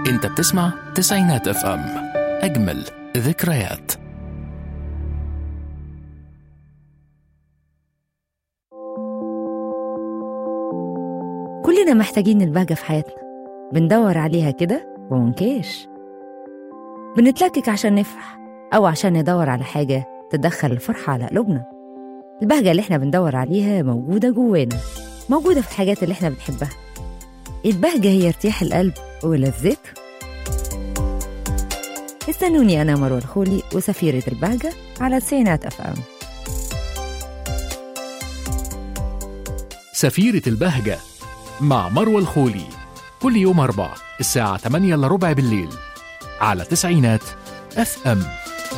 انت بتسمع تسعينات اف ام اجمل ذكريات كلنا محتاجين البهجة في حياتنا بندور عليها كده ومنكاش بنتلكك عشان نفرح أو عشان ندور على حاجة تدخل الفرحة على قلوبنا البهجة اللي احنا بندور عليها موجودة جوانا موجودة في الحاجات اللي احنا بنحبها البهجة هي ارتياح القلب ولذته استنوني أنا مروة الخولي وسفيرة البهجة على تسعينات أف أم سفيرة البهجة مع مروة الخولي كل يوم أربع الساعة 8 إلا ربع بالليل على تسعينات اف ام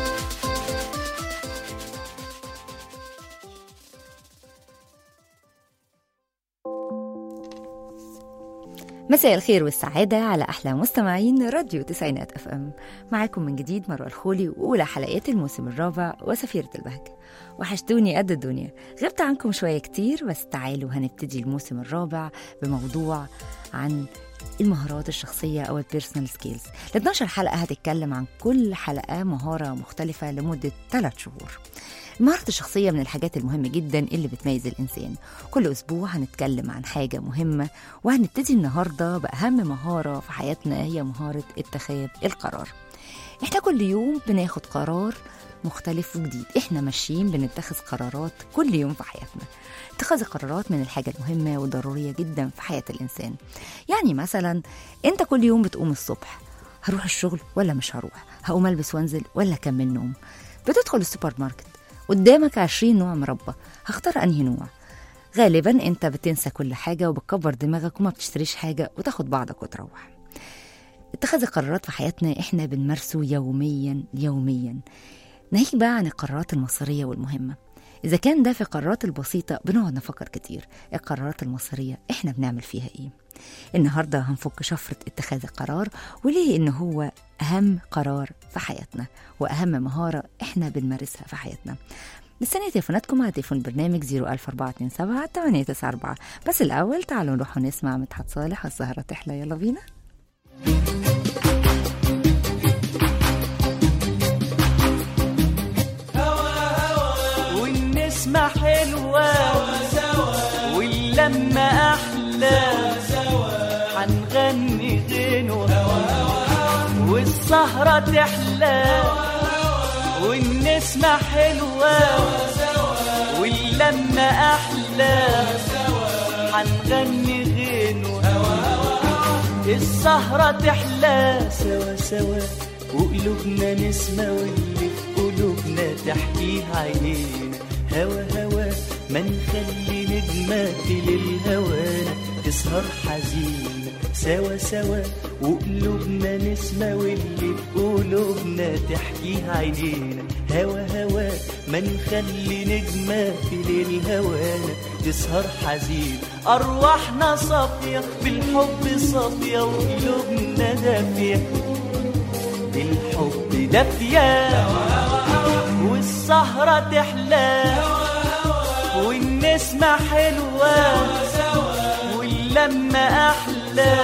مساء الخير والسعادة على أحلى مستمعين راديو تسعينات أف أم معاكم من جديد مروة الخولي وأولى حلقات الموسم الرابع وسفيرة البهجة وحشتوني قد الدنيا غبت عنكم شوية كتير بس تعالوا هنبتدي الموسم الرابع بموضوع عن المهارات الشخصية أو البيرسونال سكيلز ال 12 حلقة هتتكلم عن كل حلقة مهارة مختلفة لمدة 3 شهور المهارات الشخصية من الحاجات المهمة جدا اللي بتميز الإنسان كل أسبوع هنتكلم عن حاجة مهمة وهنبتدي النهاردة بأهم مهارة في حياتنا هي مهارة اتخاذ القرار احنا كل يوم بناخد قرار مختلف وجديد احنا ماشيين بنتخذ قرارات كل يوم في حياتنا اتخاذ القرارات من الحاجة المهمة والضرورية جدا في حياة الإنسان يعني مثلا انت كل يوم بتقوم الصبح هروح الشغل ولا مش هروح هقوم البس وانزل ولا اكمل نوم بتدخل السوبر ماركت قدامك عشرين نوع مربى هختار انهي نوع غالبا انت بتنسى كل حاجة وبتكبر دماغك وما بتشتريش حاجة وتاخد بعضك وتروح اتخاذ القرارات في حياتنا احنا بنمارسه يوميا يوميا ناهيك بقى عن القرارات المصيرية والمهمة إذا كان ده في القرارات البسيطة بنقعد نفكر كتير القرارات المصيرية إحنا بنعمل فيها إيه النهاردة هنفك شفرة اتخاذ القرار وليه إن هو أهم قرار في حياتنا وأهم مهارة إحنا بنمارسها في حياتنا مستنية تليفوناتكم على تليفون برنامج 01427 894 بس الأول تعالوا نروح نسمع مدحت صالح السهرة تحلى يلا بينا والنسمة حلوة واللمة أحلى حنغني غنوة والسهرة تحلى والنسمة حلوة واللمة أحلى حنغني غنوة السهرة تحلى سوا سوا وقلوبنا نسمة واللي في قلوبنا تحكيه عينينا هوا هوا ما نخلي نجمة للهوانا تسهر حزينة سوا سوا وقلوبنا نسمة واللي في قلوبنا تحكيه عينينا هوا هوا ما نخلي نجمة للهوانا تسهر حزين أرواحنا صافية بالحب صافية وقلوبنا دافية بالحب دافية والسهرة تحلى والنسمة حلوة واللمة أحلى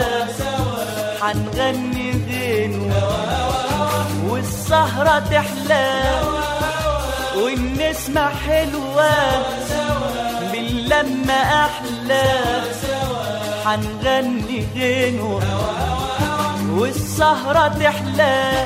حنغني غنوة والسهرة تحلى والنسمة حلوة باللمة أحلى حنغني غنوة والسهرة تحلى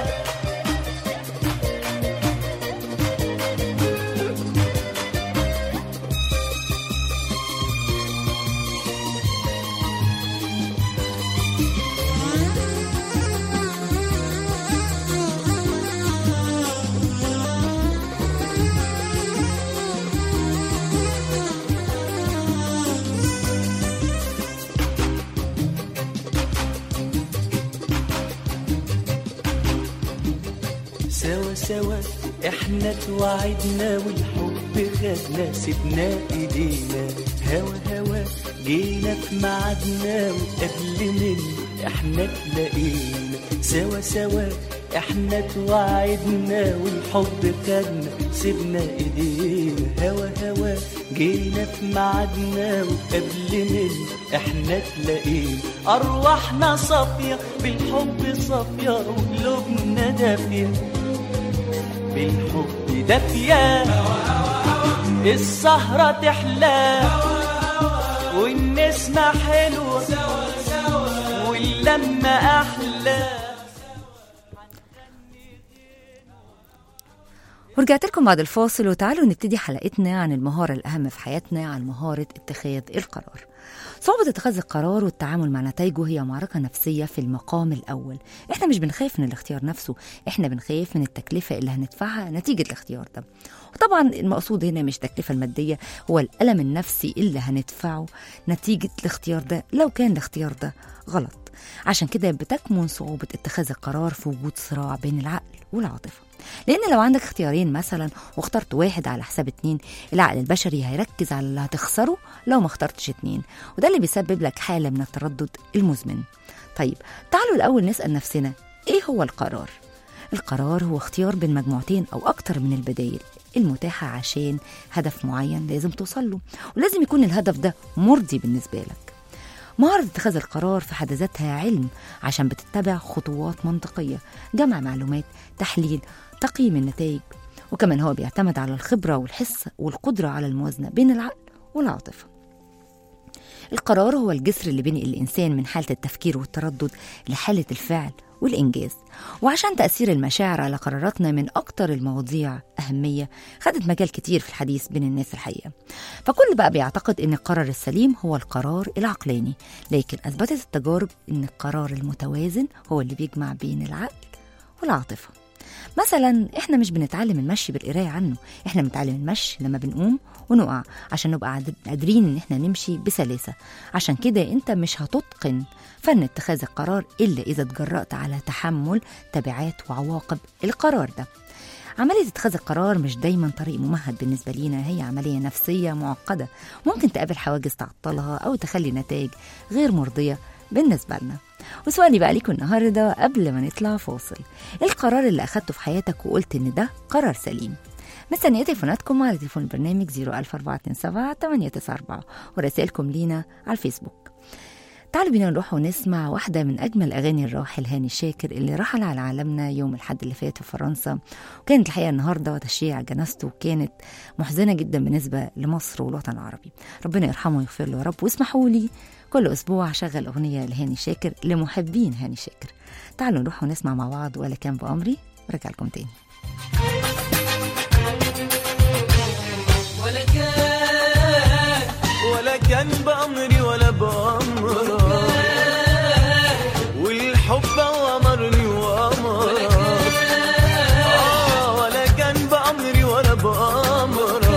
سوا سوا احنا توعدنا والحب خدنا سيبنا ايدينا هوا هوا جينا في ميعادنا وقبل منه احنا تلاقينا سوا سوا احنا توعدنا والحب خدنا سيبنا ايدينا هوا هوا جينا في ميعادنا وقبل من احنا تلاقينا ارواحنا صافيه بالحب صافيه وقلوبنا دافيه بالحب دافيه السهرة تحلى والنسمة حلوة واللمة أحلى ورجعت لكم بعد الفاصل وتعالوا نبتدي حلقتنا عن المهارة الأهم في حياتنا عن مهارة اتخاذ القرار صعوبة اتخاذ القرار والتعامل مع نتائجه هي معركة نفسية في المقام الأول احنا مش بنخاف من الاختيار نفسه احنا بنخاف من التكلفة اللي هندفعها نتيجة الاختيار ده وطبعا المقصود هنا مش التكلفة المادية هو الألم النفسي اللي هندفعه نتيجة الاختيار ده لو كان الاختيار ده غلط عشان كده بتكمن صعوبة اتخاذ القرار في وجود صراع بين العقل والعاطفة لأن لو عندك اختيارين مثلا واخترت واحد على حساب اتنين العقل البشري هيركز على اللي هتخسره لو ما اخترتش اتنين وده اللي بيسبب لك حالة من التردد المزمن طيب تعالوا الأول نسأل نفسنا إيه هو القرار؟ القرار هو اختيار بين مجموعتين أو أكتر من البدايل المتاحة عشان هدف معين لازم توصل له ولازم يكون الهدف ده مرضي بالنسبة لك مهارة اتخاذ القرار في حد ذاتها علم عشان بتتبع خطوات منطقية جمع معلومات تحليل تقييم النتائج وكمان هو بيعتمد على الخبرة والحس والقدرة على الموازنة بين العقل والعاطفة القرار هو الجسر اللي بينقل الإنسان من حالة التفكير والتردد لحالة الفعل والإنجاز وعشان تأثير المشاعر على قراراتنا من أكتر المواضيع أهمية خدت مجال كتير في الحديث بين الناس الحقيقة فكل بقى بيعتقد أن القرار السليم هو القرار العقلاني لكن أثبتت التجارب أن القرار المتوازن هو اللي بيجمع بين العقل والعاطفة مثلا احنا مش بنتعلم المشي بالقرايه عنه احنا بنتعلم المشي لما بنقوم ونقع عشان نبقى عاد- قادرين ان احنا نمشي بسلاسه عشان كده انت مش هتتقن فن اتخاذ القرار الا اذا اتجرأت على تحمل تبعات وعواقب القرار ده عملية اتخاذ القرار مش دايما طريق ممهد بالنسبة لينا هي عملية نفسية معقدة ممكن تقابل حواجز تعطلها أو تخلي نتائج غير مرضية بالنسبة لنا وسؤالي بقى ليكم النهاردة قبل ما نطلع فاصل إيه القرار اللي أخدته في حياتك وقلت إن ده قرار سليم مستنية تليفوناتكم على تليفون البرنامج 01427 894 ورسائلكم لينا على الفيسبوك تعالوا بينا نروح ونسمع واحدة من أجمل أغاني الراحل هاني شاكر اللي رحل على عالمنا يوم الحد اللي فات في فرنسا وكانت الحقيقة النهاردة تشييع جنازته كانت محزنة جدا بالنسبة لمصر والوطن العربي ربنا يرحمه ويغفر له يا رب واسمحوا لي كل أسبوع شغل أغنية لهاني شاكر لمحبين هاني شاكر تعالوا نروح ونسمع مع بعض ولا كان بأمري ورجع لكم تاني ولا كان ولا كان بأمري ولا بأمرك والحب أمرني وأمرك آه ولا كان بأمري ولا بأمرك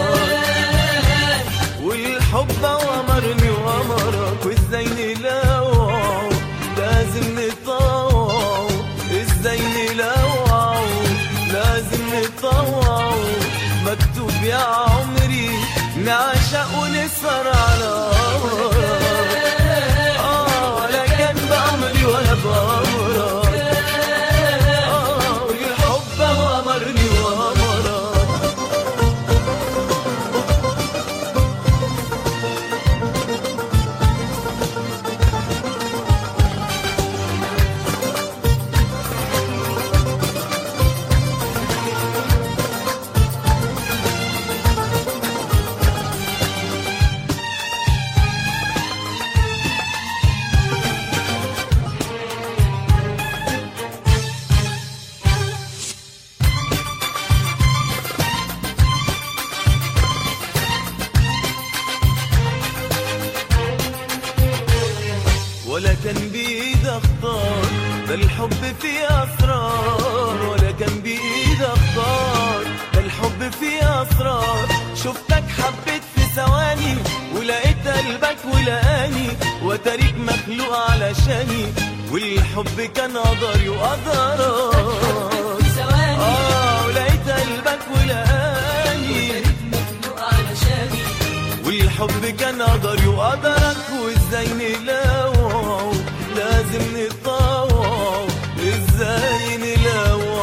والحب أمرني وأمرك وإزاي نلوعه لازم نطوعه إزاي نلوعه لازم نطوعه مكتوب يا عمري نعشق ونسهر على أمرك آه ولا كان بأمري ولا بأمرك آه والحب أمرني وأمرك ولا كان بإيد اختار ده الحب فيه اسرار ولا كان بإيد اختار ده الحب فيه اسرار شفتك حبيت في ثواني ولقيت قلبك ولقاني وتاريك مخلوق علشاني والحب كان قدري وقدرك اه ولقيت قلبك ولقاني والحب كان قدري وقدرك وازاي نلوعه لازم نطوعه ازاي نلوعه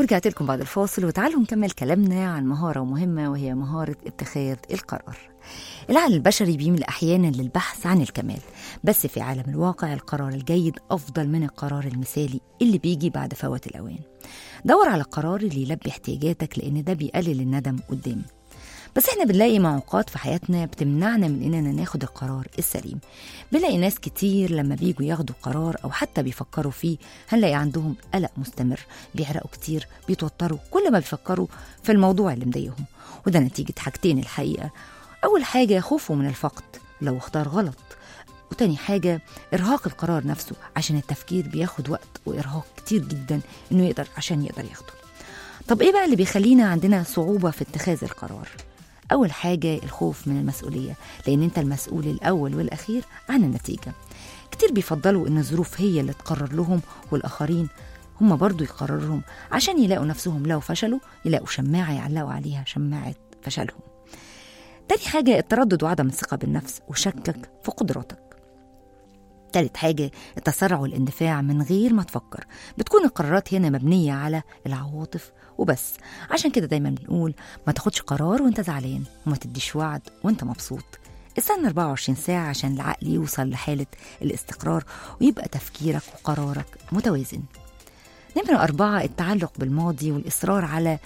ورجعت لكم بعد الفاصل وتعالوا نكمل كلامنا عن مهارة مهمة وهي مهارة اتخاذ القرار العقل البشري بيميل أحيانا للبحث عن الكمال بس في عالم الواقع القرار الجيد أفضل من القرار المثالي اللي بيجي بعد فوات الأوان دور على القرار اللي يلبي احتياجاتك لأن ده بيقلل الندم قدام بس احنا بنلاقي معوقات في حياتنا بتمنعنا من اننا ناخد القرار السليم بنلاقي ناس كتير لما بيجوا ياخدوا قرار او حتى بيفكروا فيه هنلاقي عندهم قلق مستمر بيعرقوا كتير بيتوتروا كل ما بيفكروا في الموضوع اللي مضايقهم وده نتيجة حاجتين الحقيقة أول حاجة خوفه من الفقد لو اختار غلط وتاني حاجة إرهاق القرار نفسه عشان التفكير بياخد وقت وإرهاق كتير جدا إنه يقدر عشان يقدر ياخده طب إيه بقى اللي بيخلينا عندنا صعوبة في اتخاذ القرار؟ أول حاجة الخوف من المسؤولية لأن أنت المسؤول الأول والأخير عن النتيجة كتير بيفضلوا إن الظروف هي اللي تقرر لهم والآخرين هم برضو يقرروا لهم عشان يلاقوا نفسهم لو فشلوا يلاقوا شماعة يعلقوا عليها شماعة فشلهم تاني حاجة التردد وعدم الثقة بالنفس وشكك في قدراتك تالت حاجة التسرع والاندفاع من غير ما تفكر بتكون القرارات هنا مبنية على العواطف وبس عشان كده دايما بنقول ما تاخدش قرار وانت زعلان وما تديش وعد وانت مبسوط استنى 24 ساعة عشان العقل يوصل لحالة الاستقرار ويبقى تفكيرك وقرارك متوازن نمرة أربعة التعلق بالماضي والإصرار على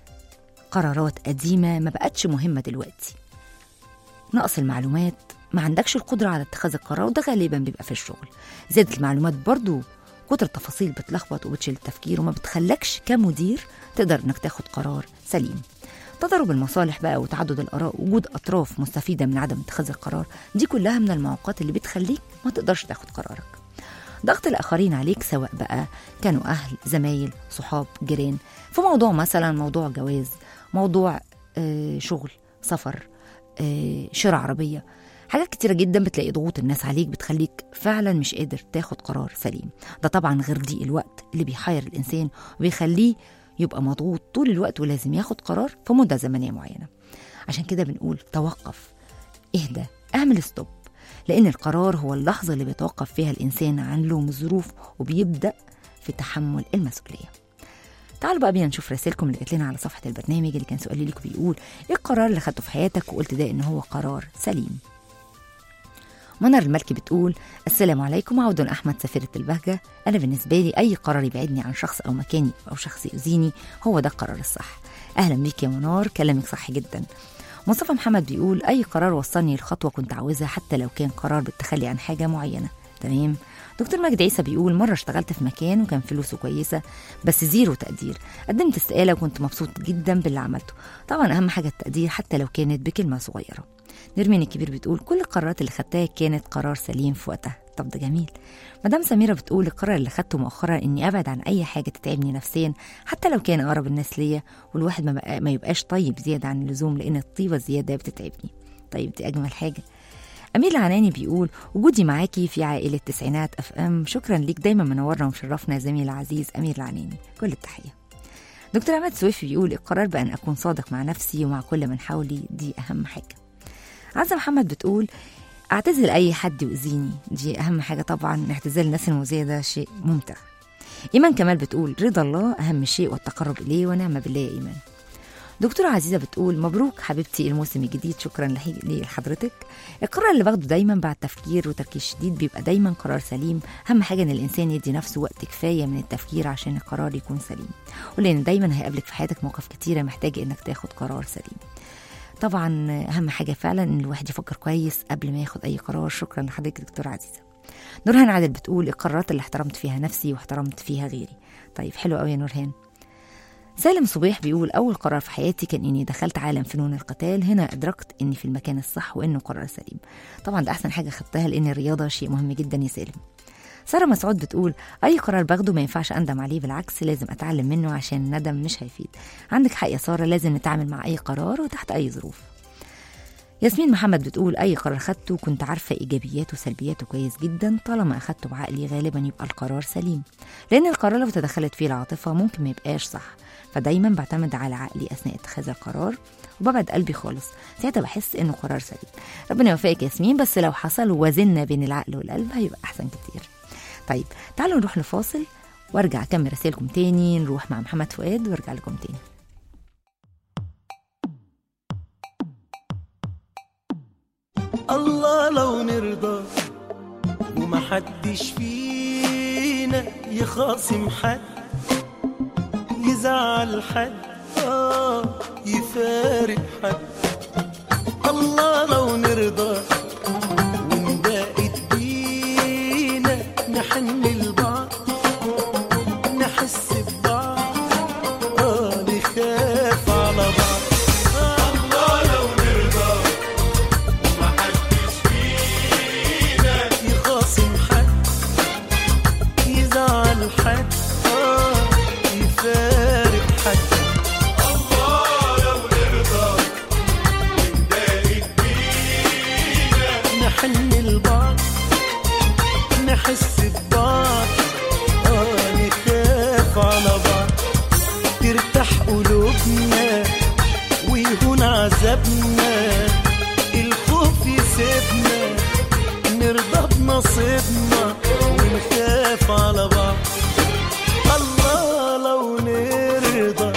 قرارات قديمة ما بقتش مهمة دلوقتي نقص المعلومات ما عندكش القدرة على اتخاذ القرار وده غالبا بيبقى في الشغل زيادة المعلومات برضو كتر التفاصيل بتلخبط وبتشيل التفكير وما بتخلكش كمدير تقدر انك تاخد قرار سليم تضارب المصالح بقى وتعدد الآراء وجود أطراف مستفيدة من عدم اتخاذ القرار دي كلها من المعوقات اللي بتخليك ما تقدرش تاخد قرارك ضغط الآخرين عليك سواء بقى كانوا أهل زمايل صحاب جيران في موضوع مثلا موضوع جواز موضوع آه، شغل سفر آه، شراء عربية حاجات كتيرة جدا بتلاقي ضغوط الناس عليك بتخليك فعلا مش قادر تاخد قرار سليم ده طبعا غير ضيق الوقت اللي بيحير الإنسان وبيخليه يبقى مضغوط طول الوقت ولازم ياخد قرار في مدة زمنية معينة عشان كده بنقول توقف اهدى اعمل ستوب لأن القرار هو اللحظة اللي بيتوقف فيها الإنسان عن لوم الظروف وبيبدأ في تحمل المسؤولية تعالوا بقى بينا نشوف رسائلكم اللي جات لنا على صفحة البرنامج اللي كان سؤالي لكم بيقول ايه القرار اللي خدته في حياتك وقلت ده ان هو قرار سليم منر الملكي بتقول السلام عليكم عود أحمد سفيرة البهجة أنا بالنسبة لي أي قرار يبعدني عن شخص أو مكاني أو شخص يؤذيني هو ده القرار الصح أهلا بيك يا منار كلامك صح جدا مصطفى محمد بيقول أي قرار وصلني لخطوة كنت عاوزها حتى لو كان قرار بالتخلي عن حاجة معينة تمام دكتور مجدي عيسى بيقول مرة اشتغلت في مكان وكان فلوسه كويسة بس زيرو تقدير قدمت استقالة وكنت مبسوط جدا باللي عملته طبعا أهم حاجة التقدير حتى لو كانت بكلمة صغيرة نرمين الكبير بتقول كل القرارات اللي خدتها كانت قرار سليم في وقتها طب ده جميل مدام سميرة بتقول القرار اللي خدته مؤخرا اني ابعد عن اي حاجة تتعبني نفسيا حتى لو كان اقرب الناس ليا والواحد ما, بقى ما يبقاش طيب زيادة عن اللزوم لان الطيبة الزيادة بتتعبني طيب دي اجمل حاجة أمير العناني بيقول وجودي معاكي في عائلة تسعينات اف ام شكرا ليك دايما منورنا ومشرفنا زميل العزيز أمير العناني كل التحية دكتور عماد سويفي بيقول القرار بأن أكون صادق مع نفسي ومع كل من حولي دي أهم حاجة عزة محمد بتقول اعتزل اي حد يؤذيني دي اهم حاجه طبعا اعتزال الناس المؤذيه ده شيء ممتع ايمان كمال بتقول رضا الله اهم شيء والتقرب اليه ونعم بالله يا ايمان دكتورة عزيزة بتقول مبروك حبيبتي الموسم الجديد شكرا لحي- لحضرتك القرار اللي باخده دايما بعد تفكير وتركيز شديد بيبقى دايما قرار سليم أهم حاجة إن الإنسان يدي نفسه وقت كفاية من التفكير عشان القرار يكون سليم ولأن دايما هيقابلك في حياتك مواقف كتيرة محتاجة إنك تاخد قرار سليم طبعا اهم حاجه فعلا ان الواحد يفكر كويس قبل ما ياخد اي قرار شكرا لحضرتك دكتوره عزيزه نورهان عادل بتقول القرارات اللي احترمت فيها نفسي واحترمت فيها غيري طيب حلو قوي يا نورهان سالم صبيح بيقول أول قرار في حياتي كان إني دخلت عالم فنون القتال هنا أدركت إني في المكان الصح وإنه قرار سليم طبعا ده أحسن حاجة خدتها لأن الرياضة شيء مهم جدا يا سالم سارة مسعود بتقول أي قرار باخده ما ينفعش أندم عليه بالعكس لازم أتعلم منه عشان الندم مش هيفيد عندك حق يا سارة لازم نتعامل مع أي قرار وتحت أي ظروف ياسمين محمد بتقول أي قرار خدته كنت عارفة إيجابياته وسلبياته كويس جدا طالما أخدته بعقلي غالبا يبقى القرار سليم لأن القرار لو تدخلت فيه العاطفة ممكن ما يبقاش صح فدايما بعتمد على عقلي أثناء اتخاذ القرار وببعد قلبي خالص ساعتها بحس إنه قرار سليم ربنا يوفقك يا ياسمين بس لو حصل وزننا بين العقل والقلب هيبقى أحسن كتير طيب تعالوا نروح لفاصل وارجع اكمل رسائلكم تاني نروح مع محمد فؤاد وارجع لكم تاني الله لو نرضى ومحدش فينا يخاصم حد يزعل حد آه يفارق حد الله لو نرضى ونبقت بينا نحن لبعض نحس ببعض آه نخاف على بعض الله لو نرضى يخاصم حد يزعل حد آه يفارق حد الله لو نرضى نحن لبعض نحس ببعض آه نخاف على بعض ترتاح قلوبنا ويهون عذابنا الخوف يسيبنا نرضى بنصيبنا ونخاف على بعض الله لو نرضى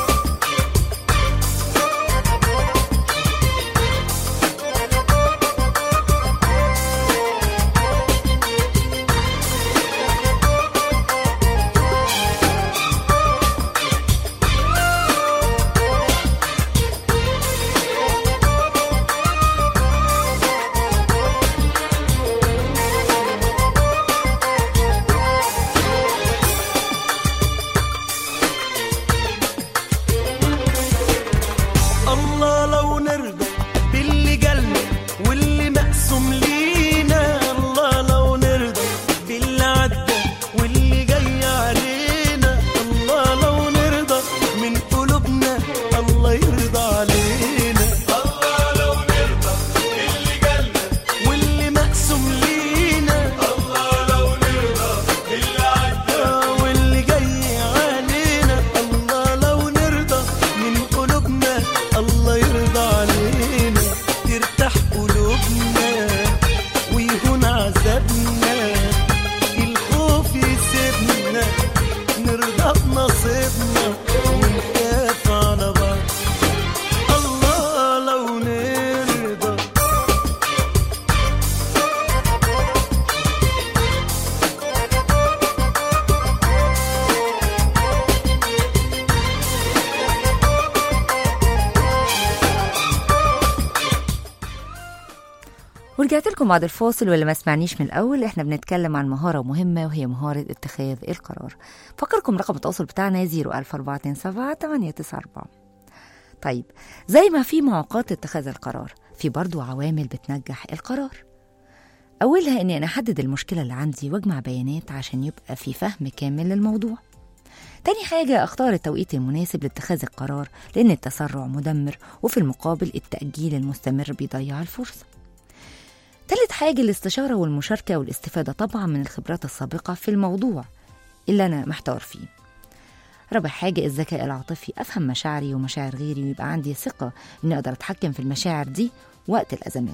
الله لو نرضى باللي جالنا واللي مقسوم لينا الله لو نرضى باللي عدى واللي جاي علينا الله لو نرضى من قلوبنا الله يرضى علينا الله لو نرضى باللي جالنا واللي مقسوم لينا الله لو نرضى باللي عدى واللي جاي علينا الله لو نرضى من قلوبنا الله يرضى علينا ترتاح قلوبنا ويهون عذابنا الخوف يسيبنا نرضى بنصيبنا ونخاف على بعض الله لو نرضى ورجعت لكم بعد الفاصل واللي ما سمعنيش من الاول احنا بنتكلم عن مهاره مهمه وهي مهاره اتخاذ القرار فكركم رقم التواصل بتاعنا 01427 894 طيب زي ما في معوقات اتخاذ القرار في برضو عوامل بتنجح القرار أولها إني أنا أحدد المشكلة اللي عندي وأجمع بيانات عشان يبقى في فهم كامل للموضوع تاني حاجة أختار التوقيت المناسب لاتخاذ القرار لأن التسرع مدمر وفي المقابل التأجيل المستمر بيضيع الفرصة تالت حاجة الاستشارة والمشاركة والاستفادة طبعا من الخبرات السابقة في الموضوع اللي أنا محتار فيه رابع حاجة الذكاء العاطفي أفهم مشاعري ومشاعر غيري ويبقى عندي ثقة إني أقدر أتحكم في المشاعر دي وقت الأزمات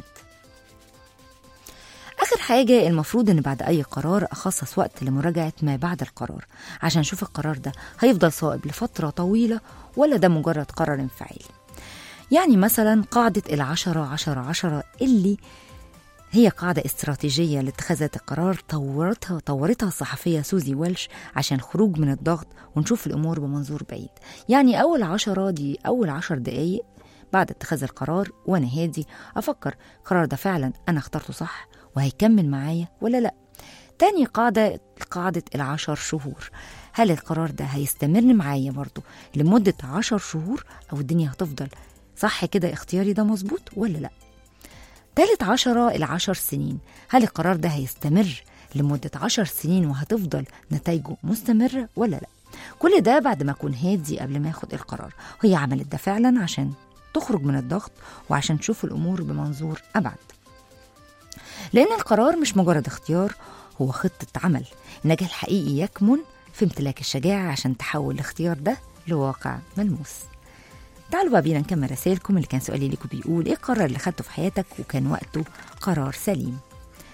آخر حاجة المفروض إن بعد أي قرار أخصص وقت لمراجعة ما بعد القرار عشان أشوف القرار ده هيفضل صائب لفترة طويلة ولا ده مجرد قرار انفعالي يعني مثلا قاعدة العشرة عشرة عشرة اللي هي قاعدة استراتيجية لاتخاذ القرار طورتها طورتها الصحفية سوزي ويلش عشان خروج من الضغط ونشوف الأمور بمنظور بعيد يعني أول عشرة دي أول عشر دقايق بعد اتخاذ القرار وأنا هادي أفكر القرار ده فعلا أنا اخترته صح وهيكمل معايا ولا لأ تاني قاعدة قاعدة العشر شهور هل القرار ده هيستمر معايا برضو لمدة عشر شهور أو الدنيا هتفضل صح كده اختياري ده مظبوط ولا لأ تالت عشرة العشر سنين هل القرار ده هيستمر لمدة عشر سنين وهتفضل نتائجه مستمرة ولا لا كل ده بعد ما أكون هادي قبل ما أخد القرار هي عملت ده فعلا عشان تخرج من الضغط وعشان تشوف الأمور بمنظور أبعد لأن القرار مش مجرد اختيار هو خطة عمل النجاح الحقيقي يكمن في امتلاك الشجاعة عشان تحول الاختيار ده لواقع ملموس تعالوا بقى بينا نكمل رسائلكم اللي كان سؤالي لكم بيقول ايه القرار اللي خدته في حياتك وكان وقته قرار سليم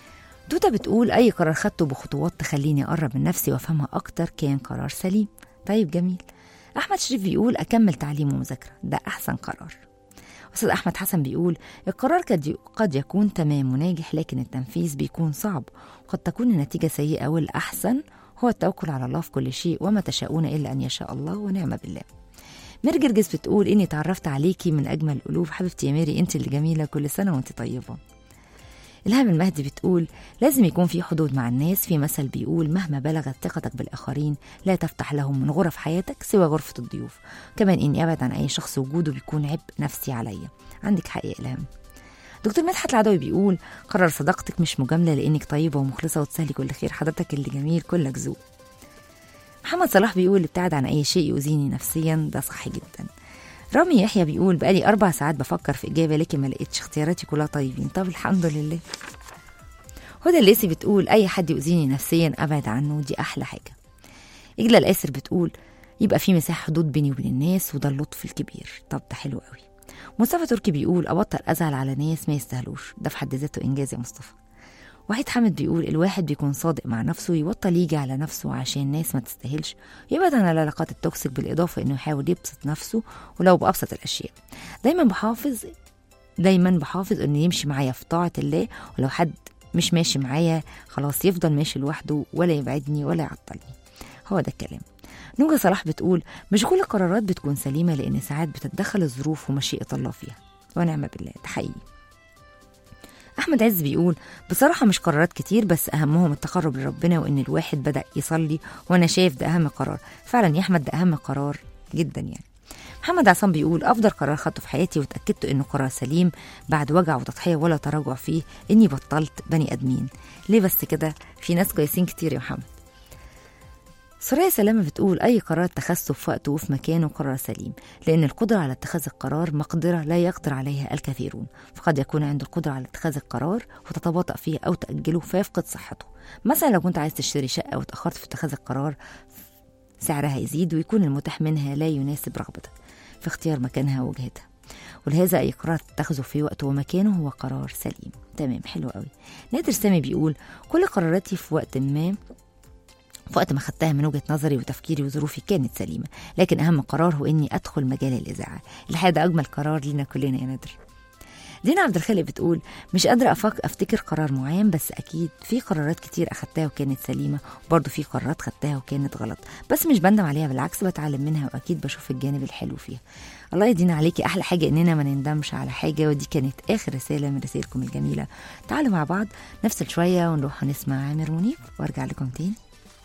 توتا بتقول أي قرار خدته بخطوات تخليني أقرب من نفسي وأفهمها أكتر كان قرار سليم طيب جميل أحمد شريف بيقول أكمل تعليم ومذاكرة ده أحسن قرار أستاذ أحمد حسن بيقول القرار قد قد يكون تمام وناجح لكن التنفيذ بيكون صعب قد تكون النتيجة سيئة والأحسن هو التوكل على الله في كل شيء وما تشاءون إلا أن يشاء الله ونعم بالله ميري جرجس بتقول إني تعرفت عليكي من أجمل القلوب حبيبتي يا ميري أنت اللي جميلة كل سنة وأنت طيبة إلهام المهدي بتقول لازم يكون في حدود مع الناس في مثل بيقول مهما بلغت ثقتك بالآخرين لا تفتح لهم من غرف حياتك سوى غرفة الضيوف كمان إني أبعد عن أي شخص وجوده بيكون عبء نفسي عليا عندك حق يا إلهام دكتور مدحت العدوي بيقول قرر صداقتك مش مجاملة لأنك طيبة ومخلصة وتسهلي كل خير حضرتك اللي جميل كلك ذوق محمد صلاح بيقول ابتعد عن أي شيء يؤذيني نفسيا ده صح جدا رامي يحيى بيقول بقالي أربع ساعات بفكر في إجابة لكن ما لقيتش اختياراتي كلها طيبين طب الحمد لله هدى الليسي بتقول أي حد يؤذيني نفسيا أبعد عنه دي أحلى حاجة إجلة الآسر بتقول يبقى في مساحة حدود بيني وبين الناس وده اللطف الكبير طب ده حلو قوي مصطفى تركي بيقول أبطل أزعل على ناس ما يستاهلوش ده في حد ذاته إنجاز يا مصطفى وحيد حامد بيقول الواحد بيكون صادق مع نفسه يبطل يجي على نفسه عشان الناس ما تستاهلش يبعد عن العلاقات التوكسيك بالإضافة إنه يحاول يبسط نفسه ولو بأبسط الأشياء دايما بحافظ دايما بحافظ إنه يمشي معايا في طاعة الله ولو حد مش ماشي معايا خلاص يفضل ماشي لوحده ولا يبعدني ولا يعطلني هو ده الكلام نوجة صلاح بتقول مش كل القرارات بتكون سليمة لأن ساعات بتتدخل الظروف ومشيئة الله فيها ونعم بالله ده حقيقي أحمد عز بيقول بصراحة مش قرارات كتير بس أهمهم التقرب لربنا وإن الواحد بدأ يصلي وأنا شايف ده أهم قرار فعلا يا أحمد ده أهم قرار جدا يعني محمد عصام بيقول أفضل قرار خدته في حياتي وتأكدت إنه قرار سليم بعد وجع وتضحية ولا تراجع فيه إني بطلت بني آدمين ليه بس كده في ناس كويسين كتير يا محمد سوريا سلامة بتقول أي قرار اتخذته في وقته وفي مكانه قرار سليم لأن القدرة على اتخاذ القرار مقدرة لا يقدر عليها الكثيرون فقد يكون عنده القدرة على اتخاذ القرار وتتباطأ فيه أو تأجله فيفقد صحته مثلا لو كنت عايز تشتري شقة وتأخرت في اتخاذ القرار سعرها يزيد ويكون المتاح منها لا يناسب رغبتك في اختيار مكانها ووجهتها ولهذا أي قرار تتخذه في وقته ومكانه هو قرار سليم تمام حلو قوي نادر سامي بيقول كل قراراتي في وقت ما في وقت ما خدتها من وجهة نظري وتفكيري وظروفي كانت سليمة لكن أهم قرار هو إني أدخل مجال الإذاعة الحقيقة ده أجمل قرار لينا كلنا يا نادر دينا عبد الخالق بتقول مش قادرة أفك أفتكر قرار معين بس أكيد في قرارات كتير أخدتها وكانت سليمة وبرضه في قرارات خدتها وكانت غلط بس مش بندم عليها بالعكس بتعلم منها وأكيد بشوف الجانب الحلو فيها الله يدينا عليكي أحلى حاجة إننا ما نندمش على حاجة ودي كانت آخر رسالة من رسائلكم الجميلة تعالوا مع بعض نفصل شوية ونروح نسمع عامر منيب وارجع لكم تاني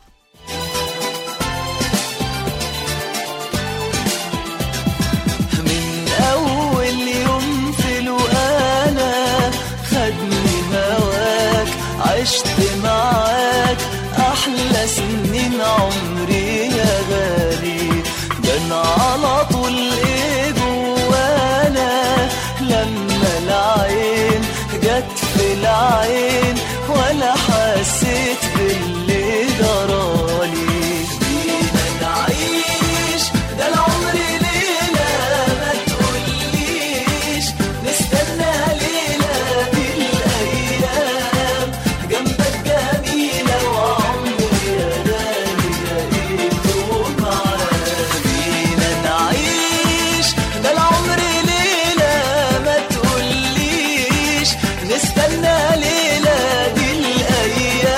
من أول يوم في الوقالة خدني هواك عشت معاك أحلى سنين عمري يا غالي كان على طول إيه جوانا لما العين جت في العين ولا حسيت باللي جرالي بينا نعيش ده العمر ليلة ما تقوليش نستنى ليلة دي الأيام جنبك جميلة وعمري يا غالي لقيته معاك بينا نعيش ده العمر ليلة ما تقوليش نستنى ليلة دي الأيام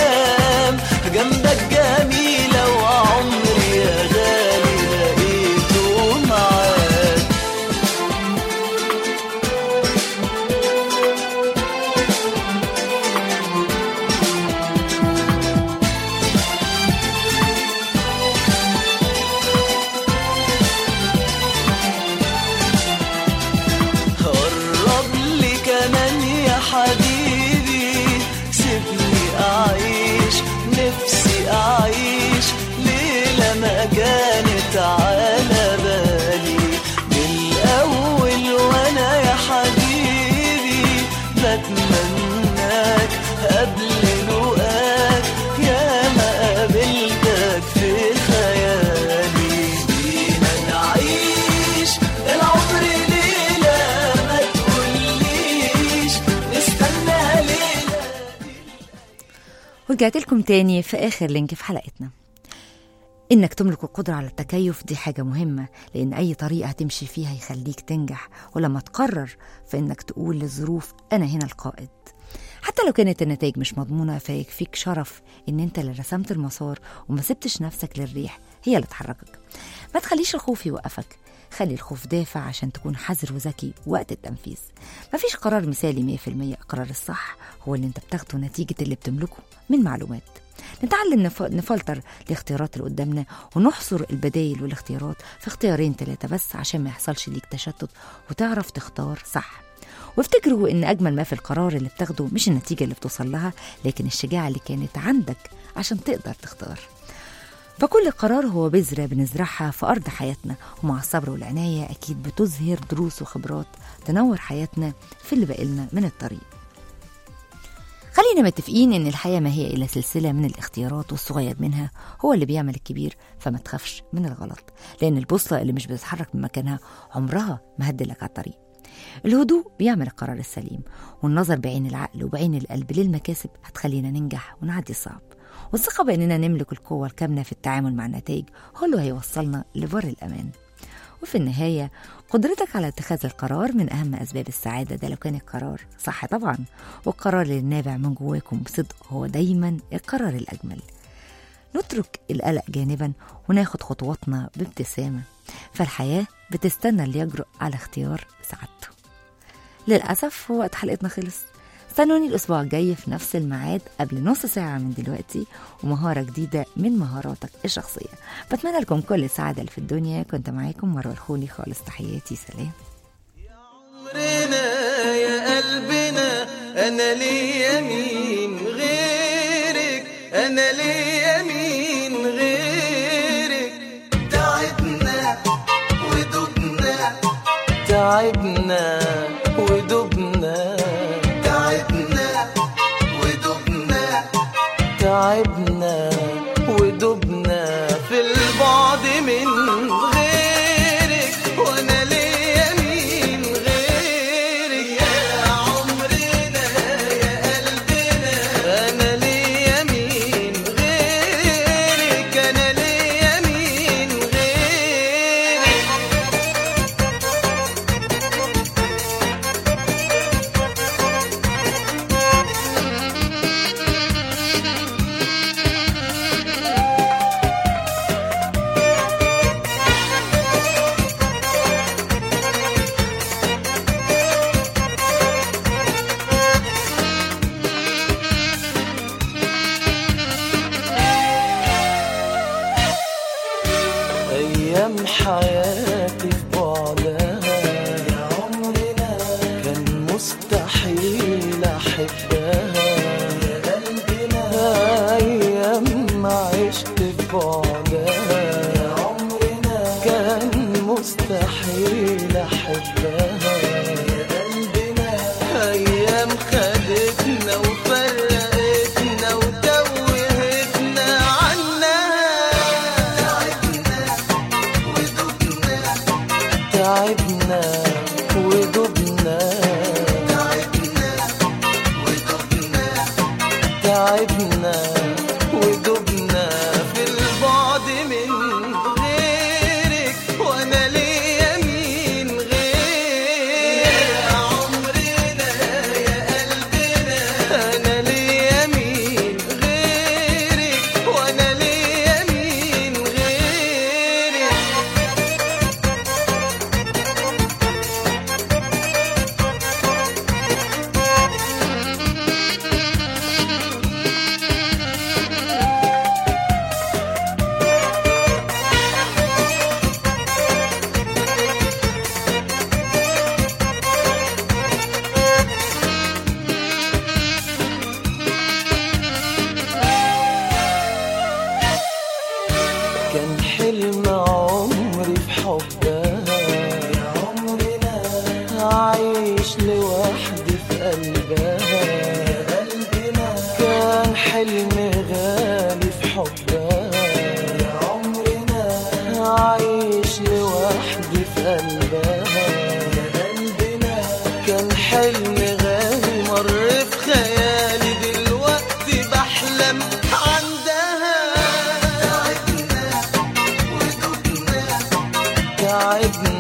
ورجعت لكم تاني في آخر لينك في حلقتنا إنك تملك القدرة على التكيف دي حاجة مهمة لأن أي طريقة هتمشي فيها يخليك تنجح ولما تقرر فإنك تقول للظروف أنا هنا القائد حتى لو كانت النتائج مش مضمونة فيكفيك شرف إن أنت اللي رسمت المسار وما سبتش نفسك للريح هي اللي تحركك ما تخليش الخوف يوقفك خلي الخوف دافع عشان تكون حذر وذكي وقت التنفيذ مفيش قرار مثالي 100% القرار الصح هو اللي انت بتاخده نتيجة اللي بتملكه من معلومات نتعلم نف... نفلتر الاختيارات اللي قدامنا ونحصر البدايل والاختيارات في اختيارين ثلاثة بس عشان ما يحصلش ليك تشتت وتعرف تختار صح وافتكروا ان اجمل ما في القرار اللي بتاخده مش النتيجة اللي بتوصل لها لكن الشجاعة اللي كانت عندك عشان تقدر تختار فكل قرار هو بذرة بنزرعها في أرض حياتنا ومع الصبر والعناية أكيد بتظهر دروس وخبرات تنور حياتنا في اللي بقالنا من الطريق خلينا متفقين إن الحياة ما هي إلا سلسلة من الاختيارات والصغير منها هو اللي بيعمل الكبير فما تخافش من الغلط لأن البوصلة اللي مش بتتحرك من مكانها عمرها ما هتدلك على الطريق الهدوء بيعمل القرار السليم والنظر بعين العقل وبعين القلب للمكاسب هتخلينا ننجح ونعدي الصعب والثقة بأننا نملك القوة الكامنة في التعامل مع النتائج هو اللي هيوصلنا لبر الأمان وفي النهاية قدرتك على اتخاذ القرار من أهم أسباب السعادة ده لو كان القرار صح طبعا والقرار اللي نابع من جواكم بصدق هو دايما القرار الأجمل نترك القلق جانبا وناخد خطواتنا بابتسامة فالحياة بتستنى اللي يجرؤ على اختيار سعادته للأسف وقت حلقتنا خلص استنوني الأسبوع الجاي في نفس الميعاد قبل نص ساعة من دلوقتي ومهارة جديدة من مهاراتك الشخصية بتمنى لكم كل السعادة اللي في الدنيا كنت معاكم مروة الخولي خالص تحياتي سلام عمرنا يا قلبنا انا ليا مين غيرك انا ليا مين غيرك تعبنا ودبنا تعبنا ودبنا تعبنا ودبنا تعبنا ودبنا في البعد من غيرك وانا ليا مين غيرك يا عمرنا يا قلبنا انا ليا مين غيرك انا ليا مين غيرك أيام حياتي في بعدها يا عمرنا كان مستحيل أحبها يا قلبنا أيام ما عشت في بعدها يا عمرنا كان مستحيل أحبها يا قلبنا أيام خدتنا وفرقتنا وتوهتنا عنها تعبنا ودبنا تعبنا ودبنا في البعد تعبنا